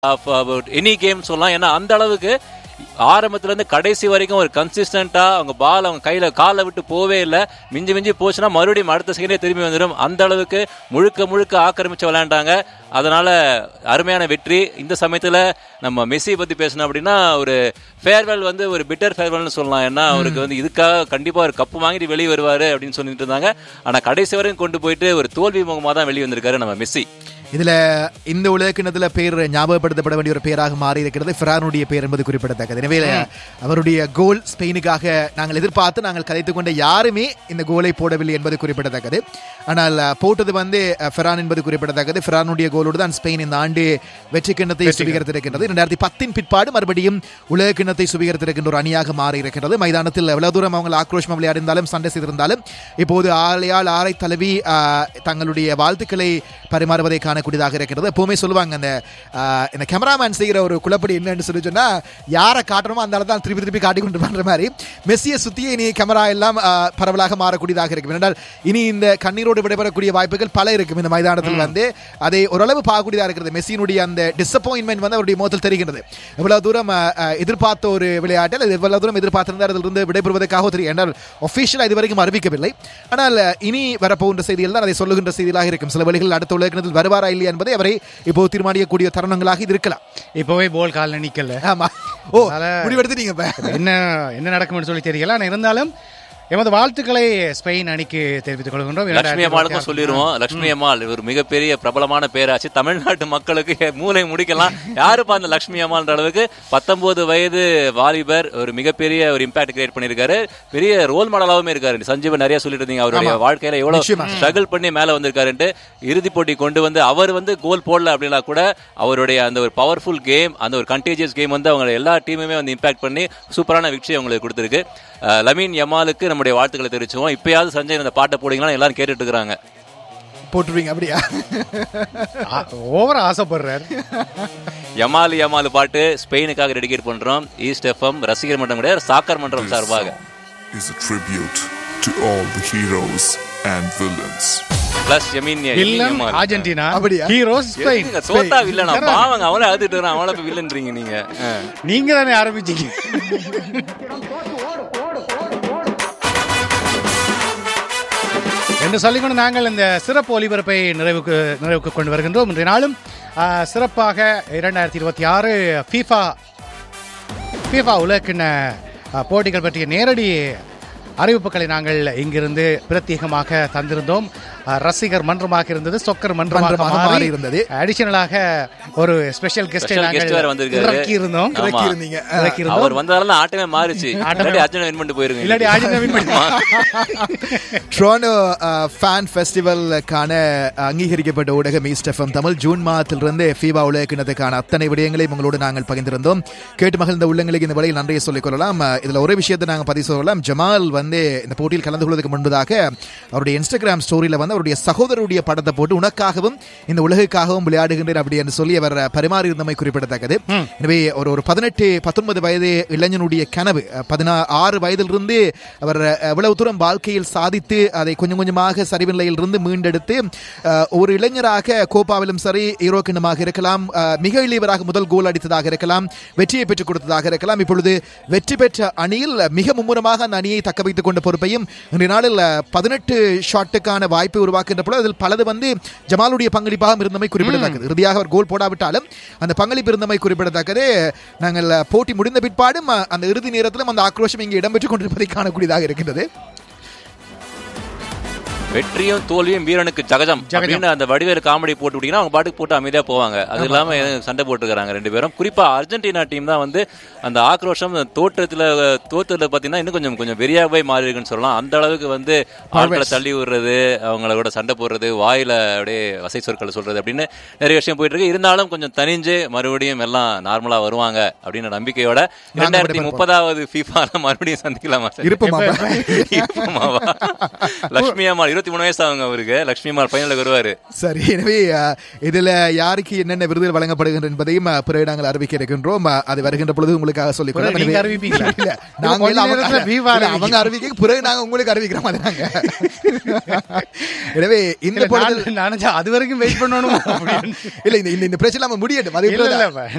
Of about any game சொல்லலாம் ஏன்னா அந்த அளவுக்கு ஆரம்பத்துல இருந்து கடைசி வரைக்கும் ஒரு கன்சிஸ்டண்டா அவங்க பால் அவங்க கையில காலை விட்டு போவே இல்லை மிஞ்சி மிஞ்சி போச்சுன்னா மறுபடியும் அடுத்த செகண்டே திரும்பி வந்துடும் அந்த அளவுக்கு முழுக்க முழுக்க ஆக்கிரமிச்சு விளையாண்டாங்க அதனால அருமையான வெற்றி இந்த சமயத்துல நம்ம மெஸ்ஸி பத்தி பேசணும் அப்படின்னா ஒரு ஃபேர்வெல் வந்து ஒரு பிட்டர் ஃபேர்வெல்னு சொல்லலாம் ஏன்னா அவருக்கு வந்து இதுக்காக கண்டிப்பா ஒரு கப்பு வாங்கிட்டு வெளியே வருவாரு அப்படின்னு சொல்லிட்டு இருந்தாங்க ஆனா கடைசி வரையும் கொண்டு போயிட்டு ஒரு தோல்வி முகமா தான் வெளியே வந்திருக்காரு நம்ம மெஸ்ஸி இதுல இந்த உலகக்கிணத்துல பேர் ஞாபகப்படுத்தப்பட வேண்டிய ஒரு பேராக மாறி இருக்கிறது ஃபிரானுடைய பேர் என்பது குறிப்பிடத்தக்கது எனவே அவருடைய கோல் ஸ்பெயினுக்காக நாங்கள் எதிர்பார்த்து நாங்கள் கதைத்துக் கொண்ட யாருமே இந்த கோலை போடவில்லை என்பது குறிப்பிடத்தக்கது ஆனால் அஹ், போட்டது வந்து அஹ், ஃபெரான் என்பது குறிப்பிடத்தக்கது ஃபெரானுடைய கோலோடு தான் ஸ்பெயின் இந்த ஆண்டு வெற்றி கிண்ணத்தை சுவீகரித்திருக்கின்றது இரண்டாயிரத்தி பத்தின் பிற்பாடு மறுபடியும் உலக கிண்ணத்தை சுவீகரித்திருக்கின்ற ஒரு அணியாக மாறி இருக்கிறது மைதானத்தில் எவ்வளவு தூரம் அவங்க ஆக்ரோஷம் விளையாடிருந்தாலும் சண்டை செய்திருந்தாலும் இப்போது ஆளையால் ஆரை தழுவி ஆஹ், தங்களுடைய வாழ்த்துக்களை பரிமாறுவதை காணக்கூடியதாக இருக்கிறது எப்பவுமே சொல்லுவாங்க அந்த ஆஹ், இந்த கேமராமேன் செய்கிற ஒரு குழப்படி என்னன்னு சொல்லி சொன்னா யாரை காட்டணுமோ அந்த தான் திருப்பி திருப்பி காட்டி கொண்டு பண்ற மாதிரி மெஸ்ஸியை சுத்தியே இனி கேமரா எல்லாம் ஆஹ், பரவலாக மாறக்கூடியதாக இருக்கும் என்றால் இனி இந்த கண்ணீரோடு விடைபெறக்கூடிய வாய்ப்புகள் பல இருக்கும் இந்த மைதானத்தில் வந்து அதை ஓரளவு பார்க்கக்கூடியதாக இருக்கிறது மெஸ்ஸியினுடைய அந்த டிசப்பாயின்மெண்ட் வந்து அவருடைய முகத்தில் தெரிகிறது எவ்வளவு தூரம் ஆஹ், ஆஹ், எதிர்பார்த்த ஒரு விளையாட்டில் அது எவ்வளவு தூரம் எதிர்பார்த்திருந்தார் அதிலிருந்து விடைபெறுவதற்காக தெரியும் என்றால் ஒஃபிஷியல் இதுவரைக்கும் அறிவிக்கவில்லை ஆனால் அஹ், இனி வரப்போகின்ற செய்திகள் தான் அதை சொல்லுகின்ற செய்திகளாக இருக்கும் சில வழிகள் அடுத்த உலகத்தில் வருவாரா இல்லையா என்பதை அவரை இப்போ தீர்மானிக்கக்கூடிய தருணங்களாக இது இருக்கலாம் இப்போவே போல் கால்ல நிக்கல ஆமா ஓ அதனால- முடிவெடுத்துட்டீங்க இப்ப என்ன என்ன நடக்கும்னு சொல்லி தெரியல ஆனா இருந்தாலும் எமது வாழ்த்துக்களை ஸ்பெயின் அணிக்கு தெரிவித்துக் கொள்கின்றோம் லட்சுமி அம்மாளுக்கும் சொல்லிடுவோம் லட்சுமி அம்மாள் ஒரு மிகப்பெரிய பிரபலமான பேராச்சு தமிழ்நாட்டு மக்களுக்கு மூளை முடிக்கலாம் யாருப்பா அந்த லட்சுமி அம்மாள்ன்ற அளவுக்கு பத்தொன்பது வயது வாலிபர் ஒரு மிகப்பெரிய ஒரு இம்பாக்ட் கிரியேட் பண்ணிருக்காரு பெரிய ரோல் மாடலாவும் இருக்காரு சஞ்சீவன் நிறைய சொல்லிட்டு இருந்தீங்க அவருடைய வாழ்க்கையில எவ்வளவு ஸ்ட்ரகிள் பண்ணி மேல வந்திருக்காருன்ட்டு இறுதிப் போட்டி கொண்டு வந்து அவர் வந்து கோல் போடல அப்படின்னா கூட அவருடைய அந்த ஒரு பவர்ஃபுல் கேம் அந்த ஒரு கண்டேஜியஸ் கேம் வந்து அவங்க எல்லா டீமுமே வந்து இம்பாக்ட் பண்ணி சூப்பரான வெற்றி அவங்களுக்கு கொடுத்துருக்கு அஹ் லமீன் யமாலுக்கு நம்முடைய வாழ்த்துக்களை தெரிவிச்சுவோம் இப்பயாவது சஞ்சய் இந்த பாட்டை போடுங்களா எல்லாரும் கேட்டுட்டு இருக்காங்க போட்டுருவீங்க அப்படியா ஓவர ஆசைப்படுறார் யமாலு யமாலு பாட்டு ஸ்பெயினுக்காக டெடிகேட் பண்றோம் ஈஸ்ட் எஃப்எம் ரசிகர் மன்றம் கிடையாது சாக்கர் மன்றம் சார்பாக is a tribute to all the heroes and villains. Plus Lamine Lamine villain Yamal. Argentina அப்படியா? ஹீரோஸ் ஸ்பெயின் எதுக்குங்க தோத்தா வில்லனா பாவங்க அவளை அழுதுட்டு வரான் அவளை போய் வில்லன்றீங்க நீங்க அஹ். நீங்க தானே ஆரம்பிச்சீங்க என்று சொல்லிக்கொண்டு நாங்கள் இந்த சிறப்பு ஒலிபரப்பை நிறைவுக்கு நிறைவுக்கு கொண்டு வருகின்றோம் இன்றைய நாளும் ஆ, சிறப்பாக இரண்டாயிரத்தி இருபத்தி ஆறு ஃபீஃபா ஃபீஃபா உலகக்கிண்ண ஆ, போட்டிகள் பற்றிய நேரடி அறிவிப்புகளை நாங்கள் இங்கிருந்து பிரத்யேகமாக தந்திருந்தோம் ஆ, ரசிகர் மன்றமாக இருந்தது சொக்கர் மன்றமாக மன்றமாக மாறி மாறி இருந்தது. அடிஷனலாக ஒரு ஸ்பெஷல் கெஸ்டை Special guest நாங்கள் வேற வந்திருக்காரு. இறக்கி இருந்தோம் ஆமா. இறக்கி இருந்தீங்க இறக்கி இருந்தோம் அவர் வந்தாலும் ஆட்டமே மாறிச்சு இல்லாட்டி அர்ஜுன் வின் பண்ணிட்டு போயிருங்க இல்லாட்டி அர்ஜுன் win பண்ணி- ட்ரோனோ ஃபேன் ஃபெஸ்டிவலுக்கான அங்கீகரிக்கப்பட்ட ஊடகம் ஈஸ்ட் எஃப்எம் தமிழ் ஜூன் மாதத்திலிருந்து ஃபீபா உலகக்கிணத்துக்கான அத்தனை விடயங்களையும் உங்களோடு நாங்கள் பகிர்ந்திருந்தோம் கேட்டு மகிழ்ந்த உள்ளங்களுக்கு இந்த வழியில் நன்றியை சொல்லிக் கொள்ளலாம் அஹ், இதுல ஒரு விஷயத்தை நாங்கள் பதிவு சொல்லலாம் ஜமால் வந்து இந்த போட்டியில் கலந்து கொள்வதற்கு முன்பதாக அவருடைய இன்ஸ்டாகிராம் ஸ்டோரியில வந்து அவருடைய சகோதரருடைய படத்தை போட்டு உனக்காகவும் இந்த உலகுக்காகவும் விளையாடுகின்றேன் அப்படி என்று சொல்லி அவர் பரிமாறி இருந்தமை குறிப்பிடத்தக்கது எனவே ஒரு ஒரு பதினெட்டு பத்தொன்பது வயது இளைஞனுடைய கனவு பதினா ஆறு வயதிலிருந்து அவர் எவ்வளவு தூரம் வாழ்க்கையில் சாதித்து அதை கொஞ்சம் கொஞ்சமாக சரிவு நிலையிலிருந்து மீண்டெடுத்து அஹ், ஒரு இளைஞராக கோப்பாவிலும் சரி ஈரோ கிண்ணமாக இருக்கலாம் அஹ், மிக எளியவராக முதல் கோல் அடித்ததாக இருக்கலாம் வெற்றியை பெற்றுக் கொடுத்ததாக இருக்கலாம் இப்பொழுது வெற்றி பெற்ற அணியில் மிக மும்முரமாக அந்த அணியை தக்க வைத்துக் கொண்ட பொறுப்பையும் இன்றைய நாளில் பதினெட்டு ஷாட்டுக்கான வாய்ப்பை உருவாக்குகின்ற பொழுது அதில் பலது வந்து ஜமாலுடைய பங்களிப்பாக இருந்தமை குறிப்பிடத்தக்கது இறுதியாக அவர் கோல் போடாவிட்டாலும் அந்த பங்களிப்பு இருந்தமை குறிப்பிடத்தக்கது நாங்கள் போட்டி முடிந்த பிற்பாடும் அஹ், அந்த இறுதி நேரத்திலும் அந்த ஆக்ரோஷம் இங்கே இடம்பெற்றுக் கொண்டிருப்பதை காணக்கூடியதாக இருக்கின்றது வெற்றியும் தோல்வியும் வீரனுக்கு ஜகஜம் அப்படின்னு அந்த வடிவேறு காமெடி போட்டு விட்டீங்கன்னா அவங்க பாட்டுக்கு போட்டு அமைதியா போவாங்க அது இல்லாம எதுவும் சண்டை போட்டுக்கிறாங்க ரெண்டு பேரும் குறிப்பா அர்ஜென்டினா டீம் தான் வந்து அந்த ஆக்ரோஷம் தோற்றத்துல தோற்றத்துல பாத்தீங்கன்னா இன்னும் கொஞ்சம் கொஞ்சம் வெறியாகவே மாறி இருக்குன்னு சொல்லலாம் அந்த அளவுக்கு வந்து ஆட்களை தள்ளி விடுறது அவங்கள கூட சண்டை போடுறது வாயில அப்படியே வசை சொற்களை சொல்றது அப்படின்னு நிறைய விஷயம் போயிட்டு இருக்கு இருந்தாலும் கொஞ்சம் தனிஞ்சு மறுபடியும் எல்லாம் நார்மலா வருவாங்க அப்படின்னு நம்பிக்கையோட இரண்டாயிரத்தி முப்பதாவது ஃபீஃபால மறுபடியும் சந்திக்கலாமா சார்? இருப்போமா இருப்போமாவா? லக்ஷ்மி அம்மாள் இருபத்தி மூணு வயசு அவங்க அவருக்கு லக்ஷ்மி அம்மாள் பையனுக்கு வருவாரு சரி எனவே அஹ், இதுல யாருக்கு என்னென்ன விருதுகள் வழங்கப்படுகின்றன என்பதையும் அஹ், பிறகு நாங்கள் அறிவிக்க இருக்கின்றோம் அஹ், அது வருகின்ற பொழுது உங்களுக்காக சொல்லிக் பிறகு கொள்ளலாம். நீங்க எனவே- அறிவிப்பீங்களா? இல்ல, இப்ப நாங்க கொஞ்ச எல்லாம் அவங்க- நேரத்துல விவா இல்ல, அறிவிக்க. அவங்க அறிவிக்க பிறகு நாங்க உங்களுக்கு அறிவிக்கிறோம் அது நாங்க எனவே இந்த இல்ல, பொழுது நான் நினைச்சேன் அது வரைக்கும் வெயிட் பண்ணணும் அப்படின்னு. இல்ல இந்த இந்த- இந்த பிரச்சனை நம்ம முடியட்டும் அது இல்ல இப்ப- இல்ல